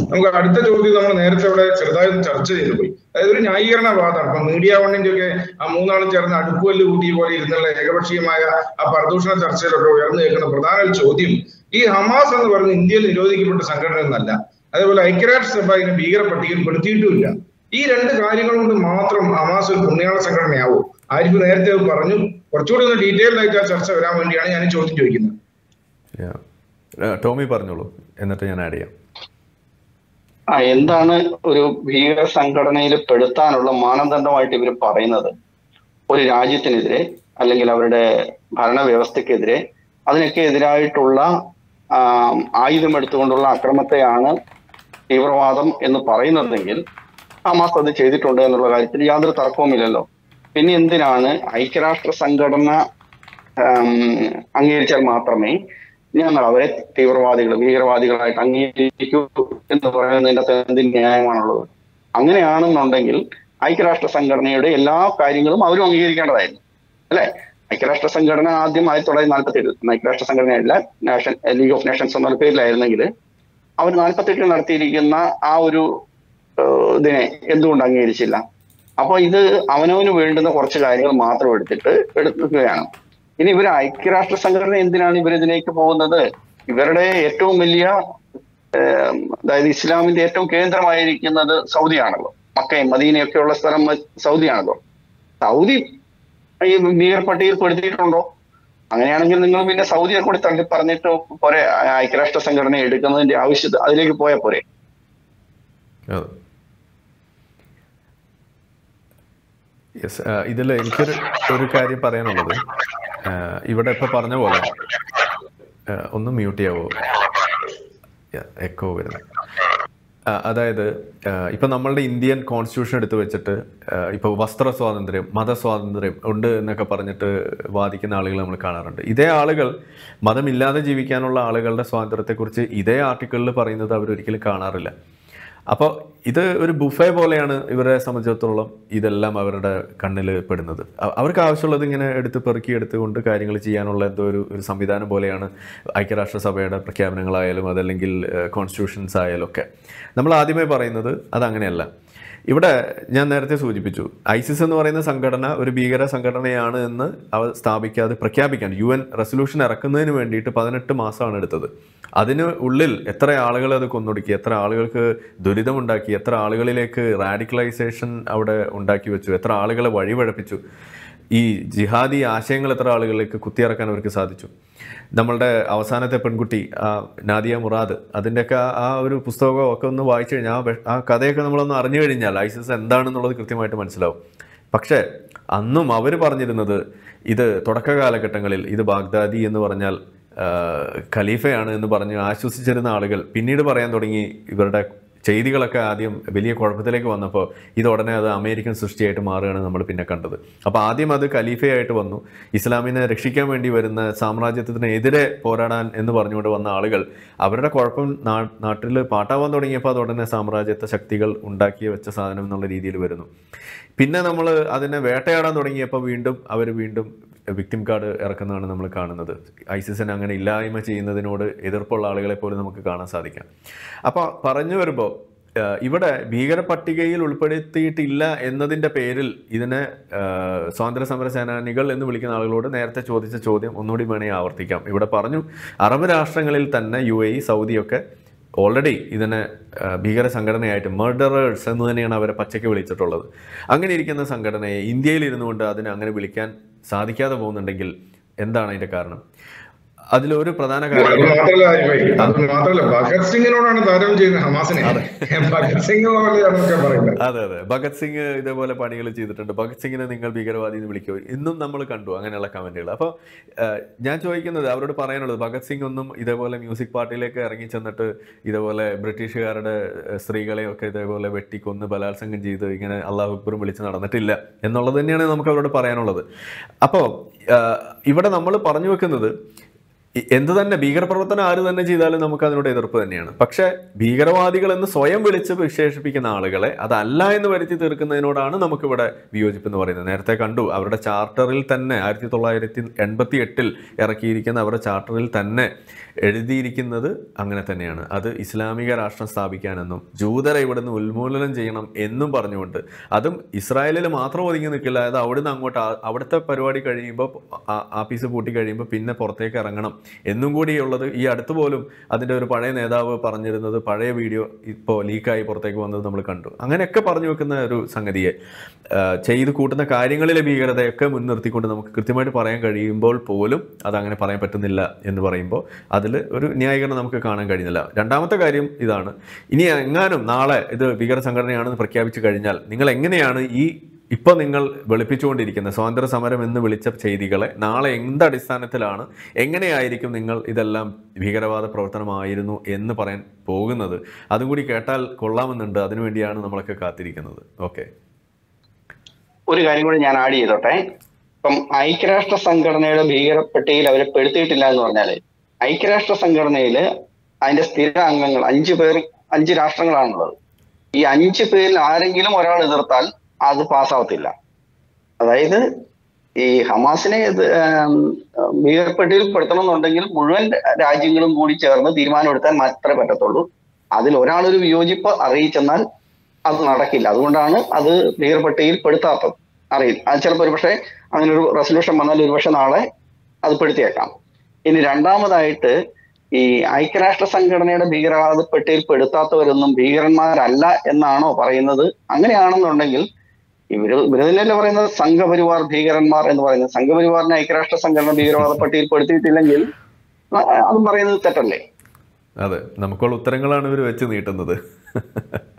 നമുക്ക് അടുത്ത ചോദ്യം നമ്മൾ നേരത്തെ അവിടെ ചെറുതായി ഒന്ന് ചർച്ച ചെയ്തു പോയി അതായത് ഒരു ന്യായീകരണ വാദമാണ് ഇപ്പൊ മീഡിയ വണ്ണിന്റെ ഒക്കെ ആ മൂന്നാളും ചേർന്ന് അടുപ്പുകല്ല് കൂട്ടി പോലെ ഇരുന്നുള്ള ഏകപക്ഷീയമായ ആ പ്രദൂഷണ ചർച്ചയിലൊക്കെ ഉയർന്നു കേൾക്കുന്ന പ്രധാന ഒരു ചോദ്യം ഈ ഹമാസ് എന്ന് പറയുന്ന ഇന്ത്യയിൽ നിരോധിക്കപ്പെട്ട സംഘടന എന്നല്ല അതേപോലെ ഐക്യരാഷ്ട്രസഭ ഇതിനെ ഭീകര പട്ടികയിൽ പെടുത്തിയിട്ടുമില്ല ഈ രണ്ട് കാര്യങ്ങൾ കൊണ്ട് മാത്രം ഹമാസ് ഒരു പുണ്യാള സംഘടനയാവും ആരിഫ് നേരത്തെ അത് പറഞ്ഞു കുറച്ചുകൂടി ഒന്ന് ഡീറ്റെയിൽഡ് ആയിട്ട് ആ ചർച്ച വരാൻ വേണ്ടിയാണ് ഞാൻ ഈ ചോദ്യം ചോദിക്കുന്നത് Yeah. ഏഹ് ടോമി പറഞ്ഞോളൂ എന്നിട്ട് ഞാൻ ആഡ് ചെയ്യാം ആ എന്താണ് ഒരു ഭീകര സംഘടനയിൽ പെടുത്താനുള്ള മാനദണ്ഡമായിട്ട് ഇവർ പറയുന്നത് ഒരു രാജ്യത്തിനെതിരെ അല്ലെങ്കിൽ അവരുടെ ഭരണവ്യവസ്ഥക്കെതിരെ അതിനൊക്കെ എതിരായിട്ടുള്ള ആം, ആയുധം എടുത്തുകൊണ്ടുള്ള അക്രമത്തെയാണ് തീവ്രവാദം എന്ന് പറയുന്നതെങ്കിൽ ഹമാസ് അത് ചെയ്തിട്ടുണ്ട് എന്നുള്ള കാര്യത്തിൽ യാതൊരു തർക്കവുമില്ലല്ലോ പിന്നെ എന്തിനാണ് ഐക്യരാഷ്ട്ര സംഘടന ആം, അംഗീകരിച്ചാൽ മാത്രമേ ഞങ്ങൾ അവരെ തീവ്രവാദികൾ ഭീകരവാദികളായിട്ട് അംഗീകരിക്കൂ എന്ന് പറയുന്നതിന്റെ അകത്ത് എന്ത് ന്യായമാണുള്ളത് അങ്ങനെയാണെന്നുണ്ടെങ്കിൽ ഐക്യരാഷ്ട്ര സംഘടനയുടെ എല്ലാ കാര്യങ്ങളും അവരും അംഗീകരിക്കേണ്ടതായിരുന്നു അല്ലെ ഐക്യരാഷ്ട്ര സംഘടന ആദ്യം ആയിരത്തി തൊള്ളായിരത്തി നാൽപ്പത്തി ഏഴ് ഐക്യരാഷ്ട്ര സംഘടനയല്ല നാഷൻ ലീഗ് ഓഫ് നേഷൻസ് എന്ന പേരിലായിരുന്നെങ്കിൽ അവർ നാൽപ്പത്തെട്ടിൽ നടത്തിയിരിക്കുന്ന ആ ഒരു ഏഹ്, ഇതിനെ എന്തുകൊണ്ട് അംഗീകരിച്ചില്ല അപ്പൊ ഇത് അവനവന് വേണ്ടുന്ന കുറച്ച് കാര്യങ്ങൾ മാത്രം എടുത്തിട്ട് എടുക്കുകയാണ് ഇനി ഇവർ ഐക്യരാഷ്ട്ര സംഘടന എന്തിനാണ് ഇവരിതിലേക്ക് പോകുന്നത് ഇവരുടെ ഏറ്റവും വലിയ ഏഹ്, അതായത് ഇസ്ലാമിന്റെ ഏറ്റവും കേന്ദ്രമായിരിക്കുന്നത് സൗദിയാണല്ലോ മക്കയും മദീനയൊക്കെ ഉള്ള സ്ഥലം സൗദിയാണല്ലോ സൗദി ഈ ഭീകര പട്ടികയിൽ പെടുത്തിയിട്ടുണ്ടോ അങ്ങനെയാണെങ്കിൽ നിങ്ങൾ പിന്നെ സൗദിയെ കൂടി തള്ളി പറഞ്ഞിട്ട് പോരെ ഐക്യരാഷ്ട്ര സംഘടന എടുക്കുന്നതിന്റെ ആവശ്യത അതിലേക്ക് പോയാൽ പോരെ അതെ യെസ് ഇതിൽ എനിക്കൊരു ഒരു കാര്യം പറയാനുള്ളത് ആ, ഇവിടെ ഇപ്പൊ പറഞ്ഞ പോലെ ആ, ഒന്ന് മ്യൂട്ട് ചെയ്യാവോ എക്കോ വരുന്നത് ആ, അതായത് ആ, ഇപ്പൊ നമ്മളുടെ ഇന്ത്യൻ കോൺസ്റ്റിറ്റ്യൂഷൻ എടുത്ത് വെച്ചിട്ട് ആ, ഇപ്പൊ വസ്ത്ര സ്വാതന്ത്ര്യം മതസ്വാതന്ത്ര്യം ഉണ്ട് എന്നൊക്കെ പറഞ്ഞിട്ട് വാദിക്കുന്ന ആളുകൾ നമ്മൾ കാണാറുണ്ട് ഇതേ ആളുകൾ മതമില്ലാതെ ജീവിക്കാനുള്ള ആളുകളുടെ സ്വാതന്ത്ര്യത്തെക്കുറിച്ച് ഇതേ ആർട്ടിക്കിളിൽ പറയുന്നത് അവരൊരിക്കലും കാണാറില്ല അപ്പോൾ ഇത് ഒരു ബുഫേ പോലെയാണ് ഇവരെ സംബന്ധിച്ചിടത്തോളം ഇതെല്ലാം അവരുടെ കണ്ണിൽ പെടുന്നത് അ- അവർക്ക് ആവശ്യമുള്ളത് ഇങ്ങനെ എടുത്ത് പെറുക്കി എടുത്തുകൊണ്ട് കാര്യങ്ങൾ ചെയ്യാനുള്ള എന്തോ ഒരു ഒരു സംവിധാനം പോലെയാണ് ഐക്യരാഷ്ട്രസഭയുടെ പ്രഖ്യാപനങ്ങളായാലും അതല്ലെങ്കിൽ കോൺസ്റ്റിറ്റ്യൂഷൻസ് ആയാലും ഒക്കെ നമ്മൾ ആദ്യമേ പറയുന്നത് അതങ്ങനെയല്ല ഇവിടെ ഞാൻ നേരത്തെ സൂചിപ്പിച്ചു ഐസിസ് എന്ന് പറയുന്ന സംഘടന ഒരു ഭീകര സംഘടനയാണ് എന്ന് അവർ സ്ഥാപിക്കാതെ പ്രഖ്യാപിക്കാൻ യു എൻ റെസൊല്യൂഷൻ ഇറക്കുന്നതിന് വേണ്ടിയിട്ട് പതിനെട്ട് മാസമാണ് എടുത്തത് അതിന് ഉള്ളിൽ എത്ര ആളുകൾ അത് കൊന്നൊടുക്കി എത്ര ആളുകൾക്ക് ദുരിതമുണ്ടാക്കി എത്ര ആളുകളിലേക്ക് റാഡിക്കലൈസേഷൻ അവിടെ ഉണ്ടാക്കി വെച്ചു എത്ര ആളുകളെ വഴിപഴപ്പിച്ചു ഈ ജിഹാദി ആശയങ്ങൾ എത്ര ആളുകളിലേക്ക് കുത്തിയിറക്കാൻ അവർക്ക് സാധിച്ചു നമ്മളുടെ അവസാനത്തെ പെൺകുട്ടി ആ നാദിയ മുറാദ് അതിൻ്റെയൊക്കെ ആ- ആ ഒരു പുസ്തകമോ ഒക്കെ ഒന്ന് വായിച്ചു കഴിഞ്ഞാൽ ആ വെ- ആ കഥയൊക്കെ നമ്മളൊന്ന് അറിഞ്ഞു കഴിഞ്ഞാൽ ഐസിസ് എന്താണെന്നുള്ളത് കൃത്യമായിട്ട് മനസ്സിലാവും പക്ഷേ അന്നും അവർ പറഞ്ഞിരുന്നത് ഇത് തുടക്ക കാലഘട്ടങ്ങളിൽ ഇത് ബാഗ്ദാദി എന്ന് പറഞ്ഞാൽ ആ, ഖലീഫയാണ് എന്ന് പറഞ്ഞ് ആശ്വസിച്ചിരുന്ന ആളുകൾ പിന്നീട് പറയാൻ തുടങ്ങി ഇവരുടെ ചെയ്തികളൊക്കെ ആദ്യം വലിയ കുഴപ്പത്തിലേക്ക് വന്നപ്പോൾ ഇത് ഉടനെ അത് അമേരിക്കൻ സൃഷ്ടിയായിട്ട് മാറുകയാണ് നമ്മൾ പിന്നെ കണ്ടത് അപ്പോൾ ആദ്യം അത് ഖലീഫയായിട്ട് വന്നു ഇസ്ലാമിനെ രക്ഷിക്കാൻ വേണ്ടി വരുന്ന സാമ്രാജ്യത്തിനെതിരെ പോരാടാൻ എന്ന് പറഞ്ഞുകൊണ്ട് വന്ന ആളുകൾ അവരുടെ കുഴപ്പം നാ നാട്ടിൽ പാട്ടാവാൻ തുടങ്ങിയപ്പോൾ അത് ഉടനെ സാമ്രാജ്യത്വ ശക്തികൾ ഉണ്ടാക്കി വെച്ച സാധനം എന്നുള്ള രീതിയിൽ വരുന്നു പിന്നെ നമ്മൾ അതിനെ വേട്ടയാടാൻ തുടങ്ങിയപ്പോൾ വീണ്ടും അവർ വീണ്ടും വിക്ടിം കാർഡ് ഇറക്കുന്നതാണ് നമ്മൾ കാണുന്നത് ഐസിസിനെ അങ്ങനെ ഇല്ലായ്മ ചെയ്യുന്നതിനോട് എതിർപ്പുള്ള ആളുകളെ പോലും നമുക്ക് കാണാൻ സാധിക്കാം അപ്പോൾ പറഞ്ഞു വരുമ്പോൾ ഏഹ്, ഇവിടെ ഭീകര പട്ടികയിൽ ഉൾപ്പെടുത്തിയിട്ടില്ല എന്നതിൻ്റെ പേരിൽ ഇതിനെ ഏഹ്, സ്വാതന്ത്ര്യ സമര സേനാനികൾ എന്ന് വിളിക്കുന്ന ആളുകളോട് നേരത്തെ ചോദിച്ച ചോദ്യം ഒന്നുകൂടി വേണമെങ്കിൽ ആവർത്തിക്കാം ഇവിടെ പറഞ്ഞു അറബ് രാഷ്ട്രങ്ങളിൽ തന്നെ യു എ ഇ സൗദിയൊക്കെ ഓൾറെഡി ഇതിനെ ആ, ഭീകര സംഘടനയായിട്ട് മർഡറേഴ്സ് എന്ന് തന്നെയാണ് അവരെ പച്ചയ്ക്ക് വിളിച്ചിട്ടുള്ളത് അങ്ങനെ ഇരിക്കുന്ന സംഘടനയെ ഇന്ത്യയിൽ ഇരുന്നുകൊണ്ട് അതിനെ അങ്ങനെ വിളിക്കാൻ സാധിക്കാതെ പോകുന്നുണ്ടെങ്കിൽ എന്താണ് അതിൻ്റെ കാരണം അതിലൊരു പ്രധാന അത് കാര്യം മാത്രല്ല ആരിഫായി, അത് മാത്രല്ല ഭഗത് സിംഗിനോടാണ് താരം ചെയ്യുന്നത് ഹമാസിനെ ഭഗത് സിംഗ് പോലെയാണെന്നൊക്കെ പറയുന്നത് അതെ അതെ ഭഗത് സിംഗ് ഇതേപോലെ പണികൾ ചെയ്തിട്ടുണ്ട് ഭഗത് സിംഗിനെ നിങ്ങൾ ഭീകരവാദി എന്ന് വിളിക്കുമോ ഇന്നും നമ്മൾ കണ്ടു അങ്ങനെയുള്ള കമന്റുകൾ അപ്പോൾ ഞാൻ ചോദിക്കുന്നത് അവരോട് പറയാനുള്ളത് ഭഗത് സിംഗ് ഒന്നും ഇതേപോലെ മ്യൂസിക് പാർട്ടിയിലേക്ക് ഇറങ്ങി ചെന്നിട്ട് ഇതേപോലെ ബ്രിട്ടീഷുകാരുടെ ഏഹ്, സ്ത്രീകളെയൊക്കെ ഇതേപോലെ വെട്ടിക്കൊന്ന് ബലാത്സംഗം ചെയ്ത് ഇങ്ങനെ അള്ളാഹു അക്ബറും വിളിച്ച് നടന്നിട്ടില്ല എന്നുള്ളത് തന്നെയാണ് നമുക്ക് അവരോട് പറയാനുള്ളത് അപ്പോൾ ഇവിടെ നമ്മൾ പറഞ്ഞു വെക്കുന്നത് ഇ- എന്ത് തന്നെ ഭീകരപ്രവർത്തനം ആര് തന്നെ ചെയ്താലും നമുക്ക് അതിനോട് എതിർപ്പ് തന്നെയാണ് പക്ഷേ ഭീകരവാദികൾ എന്ന് സ്വയം വിളിച്ച് വിശേഷിപ്പിക്കുന്ന ആളുകളെ അതല്ല എന്ന് വരുത്തി തീർക്കുന്നതിനോടാണ് നമുക്കിവിടെ വിയോജിപ്പ് എന്ന് പറയുന്നത് നേരത്തെ കണ്ടു അവരുടെ ചാർട്ടറിൽ തന്നെ ആയിരത്തി തൊള്ളായിരത്തി എൺപത്തി എട്ടിൽ ഇറക്കിയിരിക്കുന്ന അവരുടെ ചാർട്ടറിൽ തന്നെ എഴുതിയിരിക്കുന്നത് അങ്ങനെ തന്നെയാണ് അത് ഇസ്ലാമിക രാഷ്ട്രം സ്ഥാപിക്കാനെന്നും ജൂതരെ ഇവിടുന്ന് ഉന്മൂലനം ചെയ്യണം എന്നും പറഞ്ഞുകൊണ്ട് അതും ഇസ്രായേലിൽ മാത്രം ഒതുങ്ങി നിൽക്കില്ല അതായത് അവിടുന്ന് അങ്ങോട്ട് ആ- അവിടുത്തെ പരിപാടി കഴിയുമ്പോൾ ആ- ആഫീസ് പൂട്ടി കഴിയുമ്പോൾ പിന്നെ പുറത്തേക്ക് ഇറങ്ങണം എന്നും കൂടിയുള്ളത് ഈ അടുത്ത് പോലും അതിൻ്റെ ഒരു പഴയ നേതാവ് പറഞ്ഞിരുന്നത് പഴയ വീഡിയോ ഇപ്പോൾ ലീക്കായി പുറത്തേക്ക് വന്നത് നമ്മൾ കണ്ടു അങ്ങനെയൊക്കെ പറഞ്ഞു വെക്കുന്ന ഒരു സംഗതിയെ ആ, ചെയ്ത് കൂട്ടുന്ന കാര്യങ്ങളിലെ ഭീകരതയൊക്കെ മുൻനിർത്തിക്കൊണ്ട് നമുക്ക് കൃത്യമായിട്ട് പറയാൻ കഴിയുമ്പോൾ പോലും അതങ്ങനെ പറയാൻ പറ്റുന്നില്ല എന്ന് പറയുമ്പോൾ അതിൽ ഒരു ന്യായീകരണം നമുക്ക് കാണാൻ കഴിയുന്നില്ല രണ്ടാമത്തെ കാര്യം ഇതാണ് ഇനി എങ്ങാനും നാളെ ഇത് ഭീകര സംഘടനയാണെന്ന് പ്രഖ്യാപിച്ചു കഴിഞ്ഞാൽ നിങ്ങൾ എങ്ങനെയാണ് ഈ ഇപ്പോൾ നിങ്ങൾ വെളുപ്പിച്ചുകൊണ്ടിരിക്കുന്ന സ്വാതന്ത്ര്യ സമരം എന്ന് വിളിച്ച ചെയ്തികളെ നാളെ എന്ത് അടിസ്ഥാനത്തിലാണ് എങ്ങനെയായിരിക്കും നിങ്ങൾ ഇതെല്ലാം ഭീകരവാദ പ്രവർത്തനമായിരുന്നു എന്ന് പറയാൻ പോകുന്നത് അതും കൂടി കേട്ടാൽ കൊള്ളാമെന്നുണ്ട് അതിനുവേണ്ടിയാണ് നമ്മളൊക്കെ കാത്തിരിക്കുന്നത് ഓക്കെ ഒരു കാര്യം കൂടി ഞാൻ ആഡ് ചെയ്തോട്ടെ ഇപ്പം ഐക്യരാഷ്ട്ര സംഘടനയുടെ ഭീകരപ്പട്ടികയിൽ അവരെ പെടുത്തിയിട്ടില്ല എന്ന് പറഞ്ഞാല് ഐക്യരാഷ്ട്ര സംഘടനയില് അതിന്റെ സ്ഥിര അംഗങ്ങൾ അഞ്ചു പേർ അഞ്ച് രാഷ്ട്രങ്ങളാണുള്ളത് ഈ അഞ്ചു പേരിൽ ആരെങ്കിലും ഒരാൾ എതിർത്താൽ അത് പാസ്സാവത്തില്ല അതായത് ഈ ഹമാസിനെ ഇത്, ആം, ഭീകരപ്പട്ടികയിൽ പെടുത്തണം എന്നുണ്ടെങ്കിൽ മുഴുവൻ രാജ്യങ്ങളും കൂടി ചേർന്ന് തീരുമാനമെടുത്താൽ മാത്രമേ പറ്റത്തുള്ളൂ അതിൽ ഒരാളൊരു വിയോജിപ്പ് അറിയിച്ചെന്നാൽ അത് നടക്കില്ല അതുകൊണ്ടാണ് അത് ഭീകരപ്പട്ടികയിൽ പെടുത്താത്തത് അറിയില്ല അത് ചിലപ്പോൾ ഒരുപക്ഷെ അങ്ങനെ ഒരു റെസൊല്യൂഷൻ വന്നാൽ ഒരുപക്ഷെ നാളെ അത് പെടുത്തിയേക്കാം ഇനി രണ്ടാമതായിട്ട് ഈ ഐക്യരാഷ്ട്ര സംഘടനയുടെ ഭീകരവാദ പട്ടികയിൽ പെടുത്താത്തവരൊന്നും ഭീകരന്മാരല്ല എന്നാണോ പറയുന്നത് അങ്ങനെയാണെന്നുണ്ടെങ്കിൽ ഇവര് ഇവര് തന്നെയല്ലേ പറയുന്നത് സംഘപരിവാർ ഭീകരന്മാർ എന്ന് പറയുന്നത് സംഘപരിവാറിനെ ഐക്യരാഷ്ട്ര സംഘടന ഭീകരവാദ പട്ടികയിൽ പെടുത്തിയിട്ടില്ലെങ്കിൽ അ- അതും പറയുന്നത് തെറ്റല്ലേ അതെ നമുക്കുള്ള ഉത്തരങ്ങളാണ് ഇവർ വെച്ച് നീട്ടുന്നത്